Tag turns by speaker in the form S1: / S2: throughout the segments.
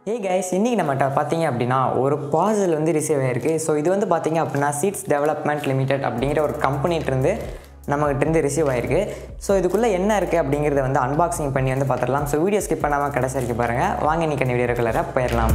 S1: hey guys இன்றைக்கி நம்மகிட்ட பார்த்தீங்க அப்படின்னா ஒரு பார்சல் வந்து ரிசீவ் ஆயிருக்கு ஸோ இது வந்து பார்த்தீங்க அப்படின்னா சீட்ஸ் டெவலப்மெண்ட் லிமிடெட் அப்படிங்கிற ஒரு கம்பெனிகிட்டேருந்து நம்மகிட்டேருந்து ரிசீவ் ஆயிருக்கு ஸோ இதுக்குள்ளே என்ன இருக்குது அப்படிங்கிறத வந்து அன்பாக்சிங் பண்ணி வந்து பார்த்துடலாம் ஸோ வீடியோ ஸ்கிப் பண்ணாமல் கடைசி வரைக்கும் பாருங்கள் வாங்க இன்றைக்கி வீடியோ ரெகுலராக போயிடலாம்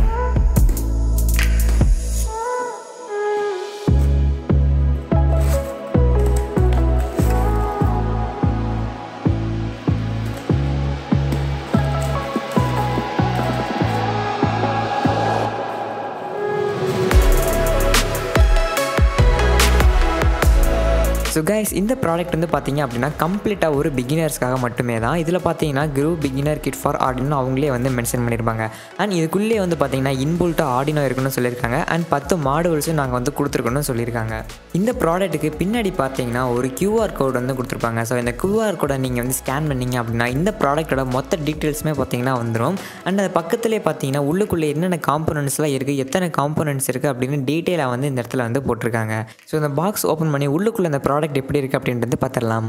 S1: ஸோ கைஸ் இந்த ப்ராடக்ட் வந்து பார்த்தீங்க அப்படின்னா கம்ப்ளீட்டாக ஒரு பிகினர்ஸ்க்காக மட்டுமே தான் இதில் பார்த்தீங்கன்னா Grove beginner kit for Arduino அவங்களே வந்து மென்ஷன் பண்ணியிருப்பாங்க அண்ட் இதுக்குள்ளே வந்து பார்த்தீங்கன்னா இன்புல்ட்டாக ஆடினோ இருக்குன்னு சொல்லியிருக்காங்க அண்ட் பத்து மாடுவல்ஸும் நாங்கள் வந்து கொடுத்துருக்கணும்னு சொல்லியிருக்காங்க இந்த ப்ராடக்ட்டுக்கு பின்னாடி பார்த்தீங்கன்னா ஒரு கியூஆர் கோட் வந்து கொடுத்துருப்பாங்க ஸோ இந்த கியூஆர் கோடை நீங்கள் வந்து ஸ்கேன் பண்ணீங்க அப்படின்னா இந்த ப்ராடக்ட்டோட மொத்த டீட்டெயில்ஸுமே பார்த்தீங்கன்னா வந்துடும் அண்ட் அது பக்கத்துலேயே பார்த்தீங்கன்னா உள்ளுக்குள்ளே என்னென்ன காம்பனன்ட்ஸ்லாம் இருக்குது எத்தனை காம்பனன்ட்ஸ் இருக்குது அப்படின்னு டீட்டெயிலாக வந்து இந்த இடத்துல வந்து போட்டிருக்காங்க ஸோ இந்த பாக்ஸ் ஓப்பன் பண்ணி உள்ளுக்குள்ளே இந்த ப்ராடக்ட் எப்படி இருக்குது அப்படின்றது பார்த்துடலாம்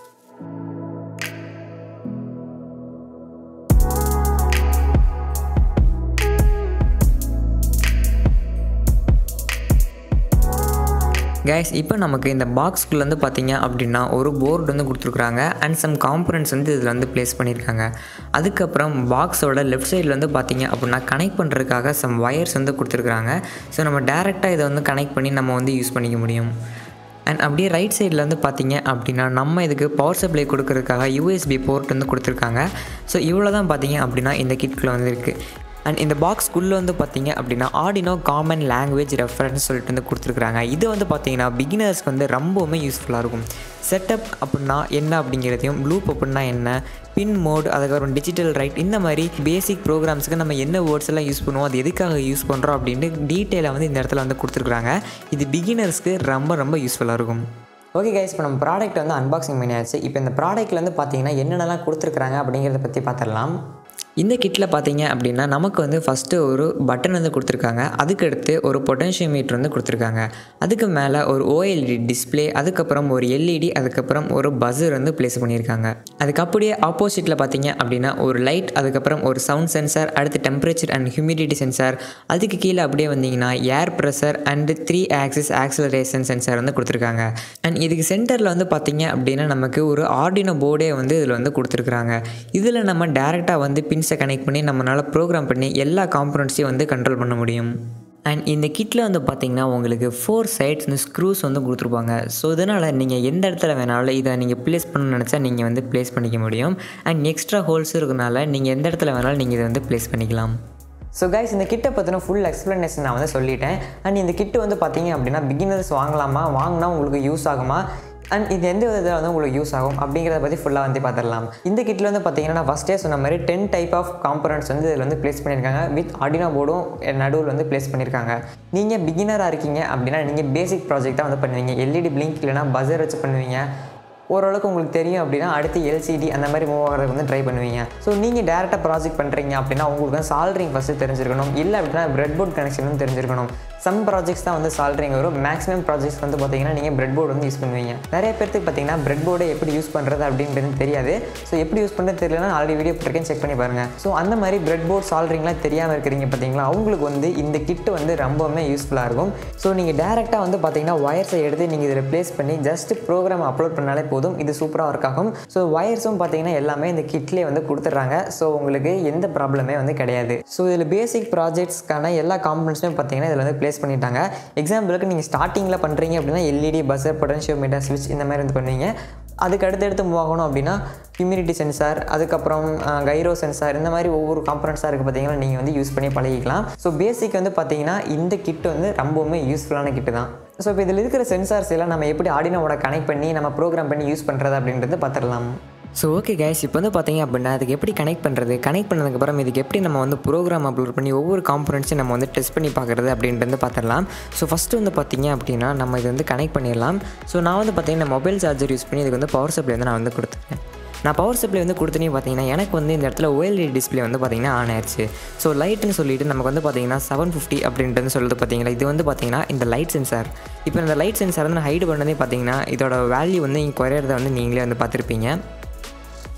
S1: கைஸ் இப்போ நமக்கு இந்த பாக்ஸ்குள்ளே வந்து பார்த்தீங்க அப்படின்னா ஒரு போர்டு வந்து கொடுத்துருக்குறாங்க அண்ட் சம் காம்பனன்ட்ஸ் வந்து இதில் வந்து ப்ளேஸ் பண்ணியிருக்காங்க அதுக்கப்புறம் பாக்ஸோட லெஃப்ட் சைடில் வந்து பார்த்தீங்க அப்படின்னா கனெக்ட் பண்ணுறதுக்காக சம் ஒயர்ஸ் வந்து கொடுத்துருக்குறாங்க ஸோ நம்ம டேரெக்டாக இதை வந்து கனெக்ட் பண்ணி நம்ம வந்து யூஸ் பண்ணிக்க முடியும் அண்ட் அப்படியே ரைட் சைடில் வந்து பார்த்தீங்க அப்படின்னா நம்ம இதுக்கு பவர் சப்ளை கொடுக்கறதுக்காக யூஎஸ்பி போர்ட் வந்து கொடுத்துருக்காங்க ஸோ இவ்வளோ தான் பார்த்தீங்க அப்படின்னா இந்த கிட்குள்ளே வந்து இருக்குது அண்ட் இந்த பாக்ஸ்க்குள்ளே வந்து பார்த்தீங்க அப்படின்னா ஆடினோ காமன் லாங்குவேஜ் ரெஃபரன்ஸ் சொல்லிட்டு வந்து கொடுத்துருக்குறாங்க இது வந்து பார்த்தீங்கன்னா பிகினர்ஸ்க்கு வந்து ரொம்பவுமே யூஸ்ஃபுல்லாக இருக்கும் செட்டப் அப்படின்னா என்ன அப்படிங்கிறதையும் லூப் அப்படின்னா என்ன பின் மோட் அதுக்கப்புறம் டிஜிட்டல் ரைட் இந்த மாதிரி பேசிக் ப்ரோக்ராம்ஸுக்கு நம்ம என்ன வேர்ட்ஸ் எல்லாம் யூஸ் பண்ணுவோம் அது எதுக்காக யூஸ் பண்ணுறோம் அப்படின்ட்டு டீட்டெயிலாக வந்து இந்த இடத்துல வந்து கொடுத்துருக்குறாங்க இது பிகினர்ஸ்க்கு ரொம்ப ரொம்ப யூஸ்ஃபுல்லாக இருக்கும் ஓகே கைஸ் இப்போ நம்ம ப்ராடக்ட் வந்து அன்பாக்சிங் பண்ணியாச்சு இப்போ இந்த ப்ராடக்ட்டில் வந்து பார்த்தீங்கன்னா என்னென்னலாம் கொடுத்துருக்குறாங்க அப்படிங்கிறத பற்றி பார்த்துடலாம் இந்த கிட்டில் பார்த்தீங்க அப்படின்னா நமக்கு வந்து ஃபஸ்ட்டு ஒரு பட்டன் வந்து கொடுத்துருக்காங்க அதுக்கடுத்து ஒரு பொட்டன்ஷியல் மீட்டர் வந்து கொடுத்துருக்காங்க அதுக்கு மேலே ஒரு ஓஎல்இடி டிஸ்பிளே அதுக்கப்புறம் ஒரு எல்இடி அதுக்கப்புறம் ஒரு பஸ்ஸர் வந்து ப்ளேஸ் பண்ணியிருக்காங்க அதுக்கு அப்படியே ஆப்போசிட்டில் பார்த்தீங்க அப்படின்னா ஒரு லைட் அதுக்கப்புறம் ஒரு சவுண்ட் சென்சார் அடுத்து டெம்பரேச்சர் அண்ட் ஹியூமிடிட்டி சென்சார் அதுக்கு கீழே அப்படியே வந்தீங்கன்னா air pressure and three axis acceleration sensor வந்து கொடுத்துருக்காங்க அண்ட் இதுக்கு சென்டரில் வந்து பார்த்தீங்க அப்படின்னா நமக்கு ஒரு ஆர்டினோ போர்டே வந்து இதில் வந்து கொடுத்துருக்குறாங்க இதில் நம்ம டேரெக்டாக வந்து பின்ஸை கனெக்ட் பண்ணி நம்மளால் ப்ரோக்ராம் பண்ணி எல்லா காம்பனண்ட்ஸையும் வந்து கண்ட்ரோல் பண்ண முடியும் அண்ட் இந்த கிட்டில் வந்து பார்த்திங்கன்னா உங்களுக்கு ஃபோர் சைட்ஸ் வந்து ஸ்க்ரூஸ் வந்து கொடுத்துருப்பாங்க ஸோ இதனால் நீங்கள் எந்த இடத்துல வேணாலும் இதை நீங்கள் ப்ளேஸ் பண்ணணும்னு நினச்சா நீங்கள் வந்து ப்ளேஸ் பண்ணிக்க முடியும் அண்ட் எக்ஸ்ட்ரா ஹோல்ஸ் இருக்கனால நீங்கள் எந்த இடத்துல வேணாலும் நீங்கள் இதை வந்து ப்ளேஸ் பண்ணிக்கலாம் ஸோ கைஸ் இந்த கிட்டை பற்றின ஃபுல் எக்ஸ்ப்ளனேஷன் நான் வந்து சொல்லிட்டேன் அண்ட் இந்த கிட்டு வந்து பார்த்தீங்க அப்படின்னா பிகினர்ஸ் வாங்கலாமா வாங்கினா உங்களுக்கு யூஸ் ஆகுமா அண்ட் இது எந்த விதத்தில் வந்து உங்களுக்கு யூஸ் ஆகும் அப்படிங்கிறத பற்றி ஃபுல்லாக வந்து பார்த்துடலாம் இந்த கிட்டில் வந்து பார்த்தீங்கன்னா நான் ஃபஸ்ட்டே சொன்ன மாதிரி டென் டைப் ஆஃப் காம்பனன்ட்ஸ் வந்து இதில் வந்து ப்ளேஸ் பண்ணியிருக்காங்க வித் ஆடினோ போர்டும் நடுவில் வந்து ப்ளேஸ் பண்ணியிருக்காங்க நீங்கள் பிகினராக இருக்கீங்க அப்படின்னா நீங்கள் பேசிக் ப்ராஜெக்ட் தான் வந்து பண்ணுவீங்க எல்இடி பிளிங்க் இல்லைனா பஸர் வச்சு பண்ணுவீங்க ஓரளவுக்கு உங்களுக்கு தெரியும் அப்படின்னா அடுத்து எல்சிடி அந்த மாதிரி மூவ் ஆகிறதுக்கு வந்து ட்ரை பண்ணுவீங்க ஸோ நீங்கள் டேரெக்டாக ப்ராஜெக்ட் பண்ணுறீங்க அப்படின்னா உங்களுக்கு வந்து சால்ட்ரிங் ஃபஸ்ட்டு தெரிஞ்சிருக்கணும் இல்லை அப்படின்னா பிரெட் போர்ட் கனெக்ஷனும் தெரிஞ்சிருக்கணும் சம் ப்ராஜெக்ட்ஸ் தான் வந்து சால்ட்ரிங் வரும் மேக்ஸிமம் ப்ராஜெக்ட்ஸ் வந்து பார்த்தீங்கன்னா நீங்கள் பிரெட் போர்டு வந்து யூஸ் பண்ணுவீங்க நிறைய பேருக்கு பார்த்தீங்கன்னா பிரெட் போர்டை எப்படி யூஸ் பண்ணுறது அப்படின்றது தெரியாது ஸோ எப்படி யூஸ் பண்ணுறது தெரியலனா ஆல்ரெடி வீடியோ போட்டிருக்கேன் செக் பண்ணி பாருங்கள் ஸோ அந்த மாதிரி பிரெட் போர்ட் சால்ட்ரிங்லாம் தெரியாமல் இருக்கிறீங்க பார்த்தீங்களா அவங்களுக்கு வந்து இந்த கிட்டு வந்து ரொம்பவுமே யூஸ்ஃபுல்லாக இருக்கும் ஸோ நீங்கள் டேரெக்டாக வந்து பார்த்தீங்கன்னா ஒயர்ஸை எடுத்து நீங்கள் இதில் ப்ளேஸ் பண்ணி ஜஸ்ட் ப்ரோக்ராம் அப்லோட் பண்ணாலே போதும் இது சூப்பராக ஒர்க் ஆகும் ஸோ ஒயர்ஸும் பார்த்தீங்கன்னா எல்லாமே இந்த கிட்லேயே வந்து கொடுத்துட்றாங்க ஸோ உங்களுக்கு எந்த ப்ராப்ளமே வந்து கிடையாது ஸோ இதில் பேசிக் ப்ராஜெக்ட்ஸ்க்கான எல்லா காம்பனன்ட்ஸுமே பார்த்தீங்கன்னா இதில் வந்து ப்ளேஸ் பண்ணிட்டாங்க எக்ஸாம்பிளுக்கு நீங்கள் ஸ்டார்டிங்கில் பண்ணுறீங்க அப்படின்னா எல்இடி பஸ்ஸர் பொட்டன்ஷியோ மீட்டர் ஸ்விட்ச் இந்த மாதிரி வந்து பண்ணுவீங்க அதுக்கு அடுத்தடுத்து மூவ் ஆகணும் அப்படின்னா ஹியூமிடிட்டி சென்சார் அதுக்கப்புறம் கைரோ சென்சார் இந்த மாதிரி ஒவ்வொரு காம்பனன்ட்ஸாக இருக்குது பார்த்தீங்கன்னா நீங்கள் வந்து யூஸ் பண்ணி பழகிக்கலாம் ஸோ பேசிக் வந்து பார்த்தீங்கன்னா இந்த கிட் வந்து ரொம்பவுமே யூஸ்ஃபுல்லான கிட்டு தான் ஸோ இப்போ இதில் இருக்கிற சென்சார்ஸ் எல்லாம் நம்ம எப்படி ஆடினோட கனெக்ட் பண்ணி நம்ம ப்ரோக்ராம் பண்ணி யூஸ் பண்ணுறது அப்படின்றது பார்த்துடலாம் ஸோ ஓகே கைஸ் இப்போ வந்து பார்த்தீங்க அப்படின்னா அதுக்கு எப்படி கனெக்ட் பண்ணுறது கனெக்ட் பண்ணதுக்கப்புறம் இதுக்கு எப்படி நம்ம வந்து ப்ரோக்ராம் அப்லோட் பண்ணி ஒவ்வொரு காம்பனன்ட்ஸையும் நம்ம வந்து டெஸ்ட் பண்ணி பார்க்குறது அப்படின்றது பார்த்துடலாம் ஸோ ஃபஸ்ட்டு வந்து பார்த்தீங்க அப்படின்னா நம்ம இது வந்து கனெக்ட் பண்ணிடலாம் ஸோ நான் வந்து பார்த்தீங்கன்னா மொபைல் சார்ஜர் யூஸ் பண்ணி இதுக்கு வந்து பவர் சப்ளை வந்து நான் வந்து கொடுத்துருக்கேன் நான் பவர் சப்ளை வந்து கொடுத்தனே பார்த்தீங்கன்னா எனக்கு வந்து இந்த இடத்துல ஓஎல்இடி டிஸ்பிளே வந்து பார்த்தீங்கன்னா ஆன் ஆயிடுச்சு ஸோ லைட்டுன்னு சொல்லிட்டு நமக்கு வந்து பார்த்தீங்கன்னா செவன் ஃபிஃப்டி அப்படின்றது சொல்லுது பார்த்தீங்களா இது வந்து பார்த்தீங்கன்னா இந்த லைட் சென்சார் இப்போ இந்த லைட் சென்சார் வந்து ஹைடு பண்ணதே பார்த்தீங்கன்னா இதோட வேல்யூ வந்து இங்கே குறையிறத வந்து நீங்களே வந்து பார்த்துருப்பீங்க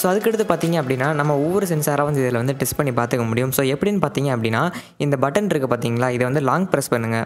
S1: ஸோ அதுக்கடுத்து பார்த்தீங்க அப்படின்னா நம்ம ஒவ்வொரு சென்சாராக வந்து இதில் வந்து டெஸ்ட் பண்ணி பார்த்துக்க முடியும் ஸோ எப்படின்னு பார்த்தீங்க அப்படின்னா இந்த பட்டன் இருக்குது பார்த்தீங்களா இதை வந்து லாங் ப்ரெஸ் பண்ணுங்கள்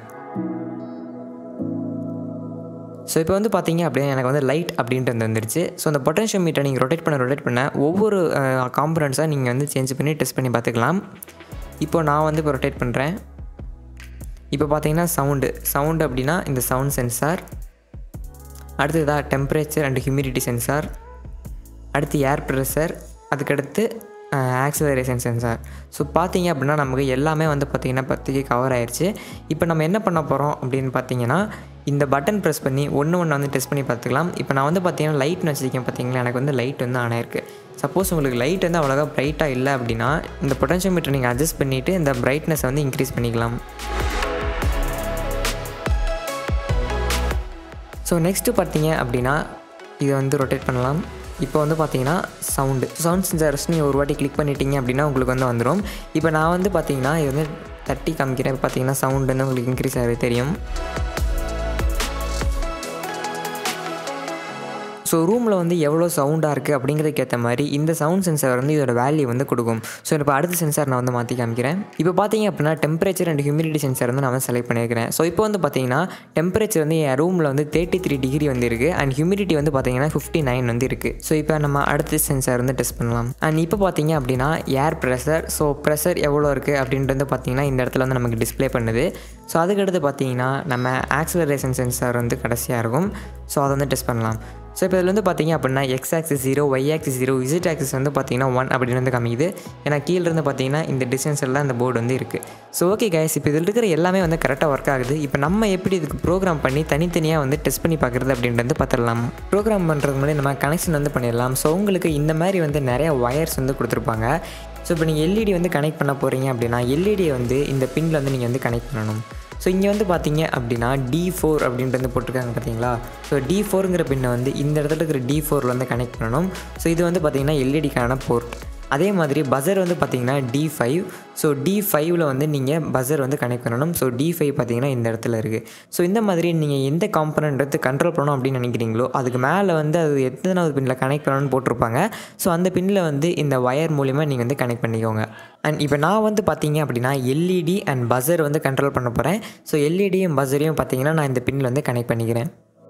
S1: ஸோ இப்போ வந்து பார்த்தீங்க அப்படின்னா எனக்கு வந்து லைட் அப்படின்ட்டு வந்து வந்துருச்சு ஸோ அந்த பொட்டன்ஷியல் மீட்டரை நீங்கள் ரொட்டேட் பண்ண ரொட்டேட் பண்ண ஒவ்வொரு காம்பனண்ட்ஸாக நீங்கள் வந்து சேஞ்ச் பண்ணி டெஸ்ட் பண்ணி பார்த்துக்கலாம் இப்போ நான் வந்து இப்போ ரொட்டேட் பண்ணுறேன் இப்போ பார்த்தீங்கன்னா சவுண்டு சவுண்டு அப்படின்னா இந்த சவுண்ட் சென்சார் அடுத்ததாக டெம்பரேச்சர் அண்ட் ஹியூமிடிட்டி சென்சார் அடுத்து ஏர் ப்ரெஷர் அதுக்கடுத்து ஆக்சலரேஷன் சென்சார் ஸோ பார்த்தீங்க அப்படின்னா நமக்கு எல்லாமே வந்து பார்த்திங்கன்னா பத்திக்கு கவர் ஆயிடுச்சு இப்போ நம்ம என்ன பண்ண போகிறோம் அப்படின்னு பார்த்தீங்கன்னா இந்த பட்டன் ப்ரெஸ் பண்ணி ஒன்று ஒன்று வந்து டெஸ்ட் பண்ணி பார்த்துக்கலாம் இப்போ நான் வந்து பார்த்தீங்கன்னா லைட்னு வச்சுருக்கேன் பார்த்தீங்களா எனக்கு வந்து லைட் வந்து ஆன் ஆயிருக்கு சப்போஸ் உங்களுக்கு லைட் வந்து அவ்வளோவா ப்ரைட்டாக இல்லை அப்படின்னா இந்த பொட்டன்ஷியல் மீட்டர் நீங்கள் அட்ஜஸ்ட் பண்ணிவிட்டு இந்த பிரைட்னஸை வந்து இன்க்ரீஸ் பண்ணிக்கலாம் ஸோ நெக்ஸ்ட்டு பார்த்தீங்க அப்படின்னா இதை வந்து ரொட்டேட் பண்ணலாம் இப்போ வந்து பார்த்தீங்கன்னா சவுண்டு சவுண்ட் சென்சார்ஸ் நீங்கள் ஒரு வாட்டி கிளிக் பண்ணிட்டீங்க அப்படின்னா உங்களுக்கு வந்து வந்துடும் இப்போ நான் வந்து பார்த்தீங்கன்னா இது வந்து தட்டி காமிக்கிறேன் இப்போ பார்த்தீங்கன்னா சவுண்டு வந்து உங்களுக்கு இன்க்ரீஸ் ஆகுது தெரியும் ஸோ ரூமில் வந்து எவ்வளோ சவுண்டாக இருக்குது அப்படிங்கிறதுக்கு ஏற்ற மாதிரி இந்த சவுண்ட் சென்சார் வந்து இதோட வேல்யூ வந்து கொடுக்கும் ஸோ இப்போ அடுத்த சென்சார் நான் வந்து மாற்றி காமிக்கிறேன் இப்போ பார்த்தீங்க அப்படின்னா டெம்பரேச்சர் அண்ட் ஹியூமிடிட்டி சென்சார் வந்து நான் வந்து செலக்ட் பண்ணியிருக்கிறேன் ஸோ இப்போ வந்து பார்த்தீங்கன்னா டெம்பரேச்சர் வந்து என் ரூமில் வந்து தேர்ட்டி த்ரீ டிகிரி வந்து இருக்குது அண்ட் ஹியூமிடிட்டி வந்து பார்த்தீங்கன்னா ஃபிஃப்டி நைன் வந்து இருக்குது ஸோ இப்போ நம்ம அடுத்த சென்சார் வந்து டெஸ்ட் பண்ணலாம் அண்ட் இப்போ பார்த்தீங்க அப்படின்னா ஏர் ப்ரெஷர் ஸோ ப்ரெஷர் எவ்வளோ இருக்குது அப்படின்ட்டு வந்து பார்த்தீங்கன்னா இந்த இடத்துல வந்து நமக்கு டிஸ்ப்ளே பண்ணுது ஸோ அதுக்கடுத்து பார்த்தீங்கன்னா நம்ம ஆக்சலரேஷன் சென்சார் வந்து கடைசியாக இருக்கும் ஸோ அதை வந்து டெஸ்ட் பண்ணலாம் ஸோ இப்போ இதில் வந்து பார்த்தீங்க அப்படின்னா X axis zero Y axis zero விசிட் ஆக்சிஸ் வந்து பார்த்தீங்கன்னா ஒன் அப்படின்னு வந்து காமிக்குது ஏன்னா கீழே இருந்து பார்த்தீங்கன்னா இந்த டிஸ்டன்ஸ் எல்லாம் இந்த போர்டு வந்து இருக்குது ஸோ ஓகே கைஸ் இப்போ இதில் இருக்கிற எல்லாமே வந்து கரெக்டாக ஒர்க் ஆகுது இப்போ நம்ம எப்படி இதுக்கு ப்ரோக்ராம் பண்ணி தனித்தனியாக வந்து டெஸ்ட் பண்ணி பார்க்குறது அப்படின்றது பார்த்துடலாம் ப்ரோக்ராம் பண்ணுறதுக்கு முன்னாடி நம்ம கனெக்ஷன் வந்து பண்ணிடலாம் ஸோ உங்களுக்கு இந்த மாதிரி வந்து நிறைய ஒயர்ஸ் வந்து கொடுத்துருப்பாங்க ஸோ இப்போ நீங்கள் எல்இடி வந்து கனெக்ட் பண்ண போகிறீங்க அப்படின்னா எல்இடியை வந்து இந்த பின்னில் வந்து நீங்கள் வந்து கனெக்ட் பண்ணணும் ஸோ இங்கே வந்து பார்த்தீங்க அப்படின்னா டி ஃபோர் அப்படின்ட்டு வந்து போட்டிருக்காங்க பார்த்தீங்களா ஸோ டி ஃபோருங்கிற பின்னை வந்து இந்த இடத்துல இருக்கிற டி ஃபோரில் வந்து கனெக்ட் பண்ணணும் ஸோ இது வந்து பார்த்தீங்கன்னா எல்இடிக்கான போர்ட் அதே மாதிரி பஸர் வந்து பார்த்தீங்கன்னா டி ஃபைவ் ஸோ டி ஃபைவ்ல வந்து நீங்கள் பஸர் வந்து கனெக்ட் பண்ணணும் ஸோ டி ஃபைவ் பார்த்தீங்கன்னா இந்த இடத்துல இருக்குது ஸோ இந்த மாதிரி நீங்கள் எந்த காம்பனண்ட் எடுத்து கண்ட்ரோல் பண்ணணும் அப்படின்னு நினைக்கிறீங்களோ அதுக்கு மேலே வந்து அது எத்தனாவது பின்னில் கனெக்ட் பண்ணணும்னு போட்டிருப்பாங்க ஸோ அந்த பின்னில் வந்து இந்த ஒயர் மூலிமா நீங்கள் வந்து கனெக்ட் பண்ணிக்கோங்க அண்ட் இப்போ நான் வந்து பார்த்தீங்க அப்படின்னா எல்இடி அண்ட் பஸர் வந்து கண்ட்ரோல் பண்ண போகிறேன் ஸோ எல்இடியும் பஸரையும் பார்த்தீங்கன்னா நான் இந்த பின்னில் வந்து கனெக்ட் பண்ணிக்கிறேன்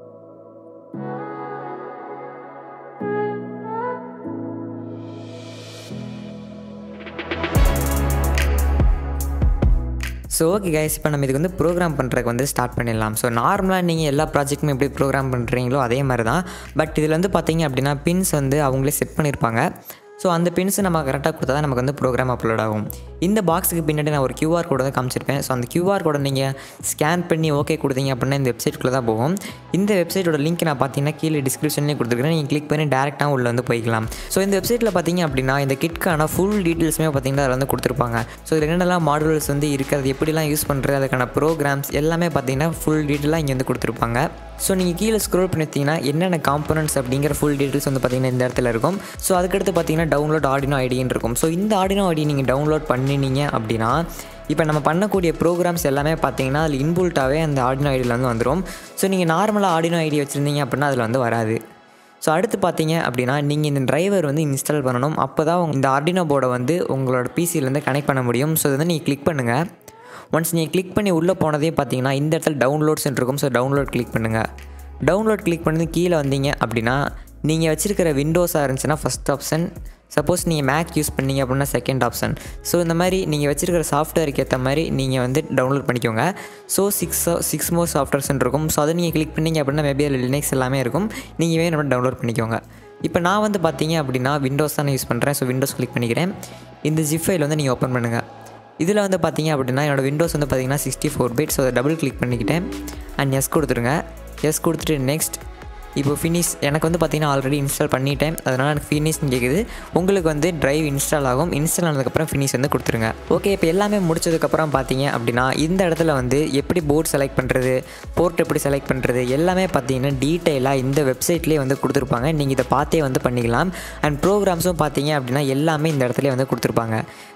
S1: ஸோ ஓகே கைஸ் இப்போ நம்ம இதுக்கு வந்து ப்ரோக்ராம் பண்ணுறதுக்கு வந்து ஸ்டார்ட் பண்ணிடலாம் ஸோ நார்மலாக நீங்கள் எல்லா ப்ராஜெக்ட்டுமே எப்படி ப்ரோக்ராம் பண்ணுறீங்களோ அதே மாதிரி தான் பட் இதில் வந்து பார்த்தீங்க அப்படின்னா பின்ஸ் வந்து அவங்களே செட் பண்ணியிருப்பாங்க ஸோ அந்த பின்ஸ் நம்ம கரெக்டாக கொடுத்தா தான் நமக்கு வந்து ப்ரோக்ராம் அப்லோட் ஆகும் இந்த பாக்ஸுக்கு பின்னாடி நான் ஒரு கியூஆர் கோடை தான் காமிச்சிருப்பேன் ஸோ அந்த கியூஆர் கோடை நீங்கள் ஸ்கேன் பண்ணி ஓகே கொடுத்தீங்க அப்படின்னா இந்த வெப்சைட்குள்ளே தான் போகும் இந்த வெப்சைட்டோட லிங்க் நான் பார்த்தீங்கன்னா கீழே டிஸ்கிரிப்ஷன்லேயே கொடுத்துருக்கேன் நீங்கள் கிளிக் பண்ணி டேரெக்டாக உள்ளே வந்து போய்க்கலாம் ஸோ இந்த வெப்சைட்டில் பார்த்தீங்க அப்படின்னா இந்த கிட்கான ஃபுல் டீட்டெயில்ஸுமே பார்த்தீங்கன்னா அதில் வந்து கொடுத்துருப்பாங்க ஸோ இதில் என்னென்னலாம் மாடல்ஸ் வந்து இருக்குது அது எப்படிலாம் யூஸ் பண்ணுறது அதுக்கான ப்ரோக்ராம்ஸ் எல்லாமே பார்த்தீங்கன்னா ஃபுல் டீட்டெயிலாக இங்கே வந்து கொடுத்துருப்பாங்க ஸோ நீங்கள் கீழே ஸ்க்ரோல் பண்ணிட்டீங்கன்னா என்னென்ன காம்பனன்ட்ஸ் அப்படிங்கிற ஃபுல் டீட்டெயில்ஸ் வந்து பார்த்தீங்கன்னா இந்த இடத்துல இருக்கும் ஸோ அதுக்கடுத்து பார்த்தீங்கன்னா டவுன்லோட் ஆடினோ ஐடின்னு இருக்கும் ஸோ இந்த ஆடினோ ஐடி நீங்கள் டவுன்லோட் பண்ணினீங்க அப்படின்னா இப்போ நம்ம பண்ணக்கூடிய ப்ரோக்ராம்ஸ் எல்லாமே பார்த்தீங்கன்னா அதில் இன்புல்ட்டாகவே அந்த ஆடினோ ஐடியில் வந்து வந்துடும் ஸோ நீங்கள் நார்மலாக ஆடினோ ஐடி வச்சுருந்தீங்க அப்படின்னா அதில் வந்து வராது ஸோ அடுத்து பார்த்தீங்க அப்படின்னா நீங்கள் இந்த டிரைவர் வந்து இன்ஸ்டால் பண்ணணும் அப்போ தான் இந்த ஆர்டினோ போர்டை வந்து உங்களோட பிசியிலேருந்து கனெக்ட் பண்ண முடியும் ஸோ இதை வந்து நீங்கள் கிளிக் பண்ணுங்கள் ஒன்ஸ் நீங்கள் கிளிக் பண்ணி உள்ளே போனதே பார்த்தீங்கன்னா இந்த இடத்துல டவுன்லோட்ஸ் இருக்கும் ஸோ டவுன்லோட் கிளிக் பண்ணுங்கள் டவுன்லோட் கிளிக் பண்ணி கீழே வந்தீங்க அப்படின்னா நீங்கள் வச்சுருக்கிற விண்டோஸாக இருந்துச்சுன்னா ஃபஸ்ட் ஆப்ஷன் சப்போஸ் நீங்கள் மேக் யூஸ் பண்ணீங்க அப்படின்னா செகண்ட் ஆப்ஷன் ஸோ இந்த மாதிரி நீங்கள் வச்சுருக்கிற சாஃப்ட்வேருக்கு ஏற்ற மாதிரி நீங்கள் வந்து டவுன்லோட் பண்ணிக்கோங்க so six six more softwares இருக்கும் ஸோ அதை நீங்கள் கிளிக் பண்ணீங்க அப்படின்னா மேபி அதில் லினக்ஸ் எல்லாமே இருக்கும் நீங்கள் வேணும் டவுன்லோட் பண்ணிக்கோங்க இப்போ நான் வந்து பார்த்தீங்க அப்படின்னா விண்டோஸ் தான் யூஸ் பண்ணுறேன் ஸோ விண்டோஸ் கிளிக் பண்ணிக்கிறேன் இந்த ஜிப் ஃபைல் வந்து நீங்கள் ஓப்பன் பண்ணுங்கள் இதில் வந்து பார்த்தீங்க அப்படின்னா என்னோடய விண்டோஸ் வந்து பார்த்தீங்கன்னா சிக்ஸ்டி ஃபோர் பிட் ஸோ அதை டபுள் கிளிக் பண்ணிக்கிட்டேன் அண்ட் எஸ் கொடுத்துருங்க எஸ் கொடுத்துட்டு நெக்ஸ்ட் இப்போ ஃபினிஷ் எனக்கு வந்து பார்த்தீங்கன்னா ஆல்ரெடி இன்ஸ்டால் பண்ணிட்டேன் அதனால் எனக்கு ஃபினிஷ்னு கேட்குது உங்களுக்கு வந்து டிரைவ் இன்ஸ்டால் ஆகும் இன்ஸ்டால் ஆனதுக்கப்புறம் ஃபினிஷ் வந்து கொடுத்துருங்க ஓகே இப்போ எல்லாமே முடிச்சதுக்கப்புறம் பார்த்தீங்க அப்படின்னா இந்த இடத்துல வந்து எப்படி போர்ட் செலக்ட் பண்ணுறது போர்ட் எப்படி செலக்ட் பண்ணுறது எல்லாமே பார்த்தீங்கன்னா டீட்டெயிலாக இந்த வெப்சைட்லேயே வந்து கொடுத்துருப்பாங்க நீங்கள் இதை பார்த்தே வந்து பண்ணிக்கலாம் அண்ட் ப்ரோக்ராம்ஸும் பார்த்தீங்க அப்படின்னா எல்லாமே இந்த இடத்துல வந்து கொடுத்துருப்பாங்க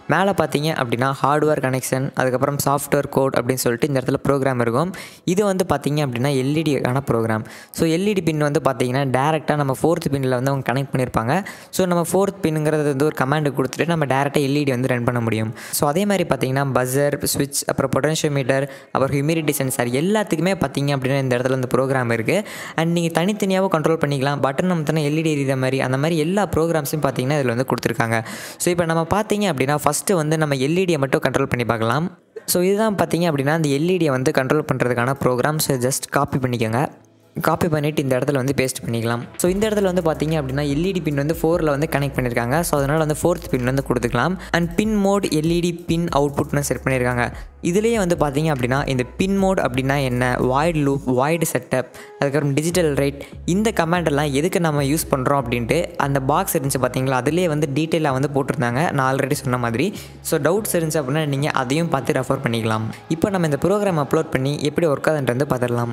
S1: மேலே பார்த்தீங்க அப்படின்னா ஹார்ட்வேர் கனெக்ஷன் அதுக்கப்புறம் சாஃப்ட்வேர் கோட் அப்படின்னு சொல்லிட்டு இந்த இடத்துல ப்ரோக்ராம் இருக்கும் இது வந்து பார்த்தீங்க அப்படின்னா எல்இடிக்கான ப்ரோக்ராம் ஸோ எல்இடி பின் வந்து பார்த்தீங்கன்னா டேரெக்டாக நம்ம ஃபோர்த் பின்னில் வந்து அவங்க கனெக்ட் பண்ணியிருப்பாங்க ஸோ நம்ம ஃபோர்த் பின்னுங்கிறது வந்து ஒரு கமாண்டு கொடுத்துட்டு நம்ம டேரெக்டாக எல்இடி வந்து ரன் பண்ண முடியும் ஸோ அதே மாதிரி பார்த்தீங்கன்னா பஸர் ஸ்விட்ச் அப்புறம் பொட்டன்ஷியோமீட்டர் அப்புறம் ஹியூமிடிட்டி சென்சார் எல்லாத்துக்குமே பார்த்தீங்க அப்படின்னா இந்த இடத்துல இந்த ப்ரோக்ராம் இருக்குது அண்ட் நீங்கள் தனித்தனியாகவும் கண்ட்ரோல் பண்ணிக்கலாம் பட்டன் நம்ம எல்இடி எரியுற மாதிரி அந்த மாதிரி எல்லா ப்ரோக்ராம்ஸும் பார்த்தீங்கன்னா இதில் வந்து கொடுத்துருக்காங்க ஸோ இப்போ நம்ம பார்த்தீங்க அப்படின்னா ஃபஸ்ட்டு வந்து நம்ம எல்இடியை மட்டும் கண்ட்ரோல் பண்ணி பார்க்கலாம் ஸோ இதுதான் பார்த்தீங்க அப்படின்னா அந்த எல்இடியை வந்து கண்ட்ரோல் பண்ணுறதுக்கான ப்ரோக்ராம் ஸோ ஜஸ்ட் காப்பி பண்ணிக்கோங்க காப்பி பண்ணிவிட்டு இந்த இடத்துல வந்து பேஸ்ட் பண்ணிக்கலாம் ஸோ இந்த இடத்துல வந்து பார்த்தீங்க அப்படின்னா எல்இடி பின் வந்து ஃபோரில் வந்து கனெக்ட் பண்ணியிருக்காங்க ஸோ அதனால் வந்து ஃபோர்த் பின் வந்து கொடுத்துக்கலாம் and pin mode LED pin அவுட்புட்னு செட் பண்ணியிருக்காங்க இதுலேயே வந்து பார்த்தீங்க அப்படின்னா இந்த பின் மோட் அப்படின்னா என்ன வாய்ட் லூப் வாய்டு செட்டப் அதுக்கப்புறம் டிஜிட்டல் ரைட் இந்த கமாண்ட் எல்லாம் எதுக்கு நம்ம யூஸ் பண்ணுறோம் அப்படின்ட்டு அந்த பாக்ஸ் இருந்துச்சு பார்த்தீங்களா அதுலேயே வந்து டீட்டெயிலாக வந்து போட்டிருந்தாங்க நான் ஆல்ரெடி சொன்ன மாதிரி ஸோ டவுட்ஸ் இருந்துச்சு அப்படின்னா நீங்கள் அதையும் பார்த்து ரெஃபர் பண்ணிக்கலாம் இப்போ நம்ம இந்த ப்ரோக்ராம் அப்லோட் பண்ணி எப்படி ஒர்க் ஆகுதுன்ட்டு வந்து பார்த்துடலாம்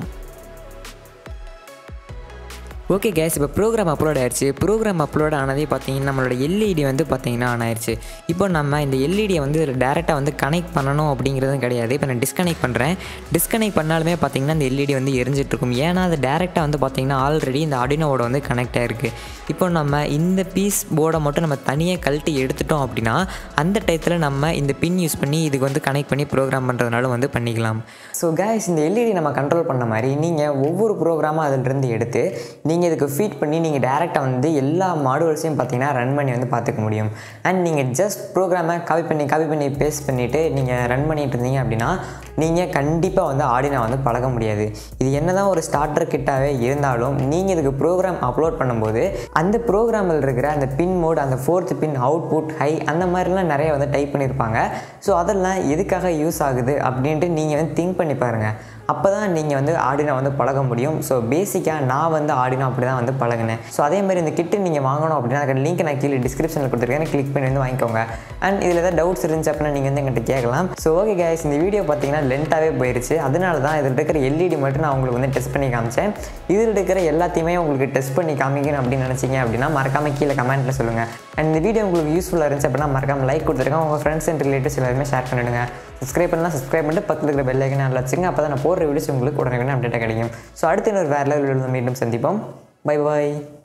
S1: ஓகே கேஸ் இப்போ ப்ரோக்ராம் அப்லோட் ஆயிடுச்சு ப்ரோக்ராம் அப்லோட் ஆனதே பார்த்தீங்கன்னா நம்மளோட எல்இடி வந்து பார்த்தீங்கன்னா ஆன் ஆயிடுச்சு இப்போ நம்ம இந்த எல்இடியை வந்து இதில் டேரெக்டாக வந்து கனெக்ட் பண்ணணும் அப்படிங்கிறதும் கிடையாது இப்போ நான் டிஸ்கனெக்ட் பண்ணுறேன் டிஸ்கனெக்ட் பண்ணாலுமே பார்த்தீங்கன்னா இந்த எல்இடி வந்து எரிஞ்சிட்டு இருக்கும் ஏன்னா அது டேரெக்டாக வந்து பார்த்தீங்கன்னா ஆல்ரெடி இந்த அடினோவோட வந்து கனெக்ட் ஆகிருக்கு இப்போ நம்ம இந்த பீஸ் போர்டை மட்டும் நம்ம தனியாக கழட்டி எடுத்துட்டோம் அப்படின்னா அந்த டயத்தில் நம்ம இந்த பின் யூஸ் பண்ணி இதுக்கு வந்து கனெக்ட் பண்ணி ப்ரோக்ராம் பண்ணுறதுனால வந்து பண்ணிக்கலாம் ஸோ கேஸ் இந்த எல்இடி நம்ம கண்ட்ரோல் பண்ண மாதிரி நீங்கள் ஒவ்வொரு ப்ரோக்ராமும் அதிலிருந்து எடுத்து நீங்கள் இதுக்கு ஃபீட் பண்ணி நீங்கள் டேரெக்டாக வந்து எல்லா மாடுவல்ஸையும் பார்த்தீங்கன்னா ரன் பண்ணி வந்து பார்த்துக்க முடியும் அண்ட் நீங்கள் ஜஸ்ட் ப்ரோக்ராமை காப்பி பண்ணி காப்பி பண்ணி பேஸ்ட் பண்ணிவிட்டு நீங்கள் ரன் பண்ணிட்டு இருந்தீங்க அப்படின்னா நீங்கள் கண்டிப்பாக வந்து ஆடினா வந்து பழக முடியாது இது என்ன தான் ஒரு ஸ்டார்டர் கிட்டாகவே இருந்தாலும் நீங்கள் இதுக்கு ப்ரோக்ராம் அப்லோட் பண்ணும்போது அந்த ப்ரோக்ராமில் இருக்கிற அந்த பின் மோட் அந்த ஃபோர்த் பின் அவுட்புட் ஹை அந்த மாதிரிலாம் நிறைய வந்து டைப் பண்ணியிருப்பாங்க ஸோ அதெல்லாம் எதுக்காக யூஸ் ஆகுது அப்படின்ட்டு நீங்கள் வந்து திங்க் பண்ணி பாருங்கள் அப்போ தான் நீங்கள் வந்து ஆடினா வந்து பழக முடியும் ஸோ பேசிக்காக நான் வந்து ஆடினா அப்படி தான் வந்து பழகினேன் ஸோ அதே மாதிரி இந்த கிட்டு நீங்கள் வாங்கணும் அப்படின்னா அதுக்கு லிங்க் நான் கீழே டிஸ்கிரிப்ஷனில் கொடுத்துருக்கேன் கிளிக் பண்ணி வந்து வாங்கிக்கோங்க அண்ட் இதில் ஏதாவது டவுட்ஸ் இருந்துச்சு அப்படின்னா நீங்கள் வந்து எங்கிட்ட கேட்கலாம் ஸோ ஓகே கேஸ் இந்த வீடியோ பார்த்தீங்கன்னா லென்த்தாகவே போயிருச்சு அதனால தான் இதில் இருக்கிற எல்இடி மட்டும் நான் உங்களுக்கு வந்து டெஸ்ட் பண்ணி காமிச்சேன் இதில் இருக்கிற எல்லாத்தையுமே உங்களுக்கு டெஸ்ட் பண்ணி காமிக்கணும் அப்படின்னு நினச்சிங்க அப்படின்னா மறக்காம கீழே கமெண்ட்டில் சொல்லுங்கள் அண்ட் இந்த வீடியோ உங்களுக்கு யூஸ்ஃபுல்லாக இருந்துச்சு அப்படின்னா மறக்காம லைக் கொடுத்துருக்கேன் உங்கள் ஃப்ரெண்ட்ஸ் அண்ட் ரிலேட்டிவ்ஸ் எல்லாருமே ஷேர் பண்ணிவிடுங்க சப்ஸ்கிரைப் பண்ணலாம் சப்ஸ்கிரைப் பண்ணிட்டு பக்கத்தில் இருக்கிற பெல் ஐக்கனை நல்லா வச்சுங்க அப்போ தான் நான் போடுற வீடியோஸ் உங்களுக்கு உடனே அப்டேட்டாக கிடைக்கும் ஸோ அடுத்து இன்னொரு வேறு லெவலில் மீண்டும் சந்திப்போம் பை பாய்